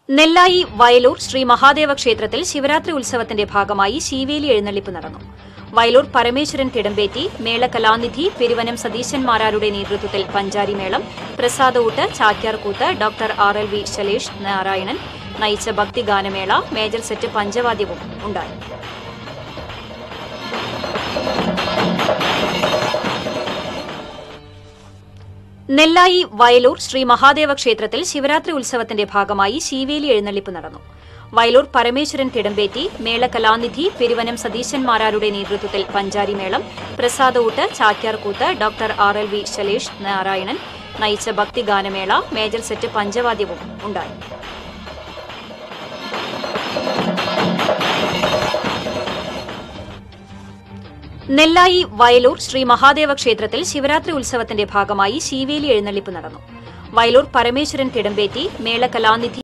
നെല്ലായി വയലൂർ ശ്രീ മഹാദേവ ക്ഷേത്രത്തിൽ ശിവരാത്രി ഉത്സവത്തിന്റെ ഭാഗമായി ശീവേലി എഴുന്നള്ളിപ്പ് നടന്നു വയലൂർ പരമേശ്വരൻ തിടമ്പേറ്റി മേള കലാനിധി പെരുവനം സതീശന്മാരാരുടെ നേതൃത്വത്തിൽ പഞ്ചാരിമേളം പ്രസാദഊട്ട് ചാക്യാർകൂത്ത് doctor R L V Shalesh Narayanan നയിച്ച ഭക്തിഗാനമേള മേജർ സെറ്റ് പഞ്ചവാദ്യവും ഉണ്ടായി നെല്ലായി വയലൂർ ശ്രീ മഹാദേവ ക്ഷേത്രത്തിൽ ശിവരാത്രി ഉത്സവത്തിന്റെ ഭാഗമായി ശീവേലി എഴുന്നള്ളിപ്പ് നടന്നു വയലൂർ പരമേശ്വരൻ തിടമ്പേറ്റി മേള കലാനിധി പെരുവനം സതീശന്മാരാരുടെ നേതൃത്വത്തിൽ പഞ്ചാരിമേളം പ്രസാദഊട്ട് ചാക്യാർകൂത്ത് doctor R L V Shalesh Narayanan നയിച്ച ഭക്തിഗാനമേള മേജർ സെറ്റ് പഞ്ചവാദ്യവും ഉണ്ടായി നെല്ലായി വയലൂർ ശ്രീ മഹാദേവ ക്ഷേത്രത്തിൽ ശിവരാത്രി ഉത്സവത്തിന്റെ ഭാഗമായി ശീവേലി എഴുന്നള്ളിപ്പ് നടന്നു വയലൂർ പരമേശ്വരൻ തിടമ്പേറ്റി മേള കലാനിധി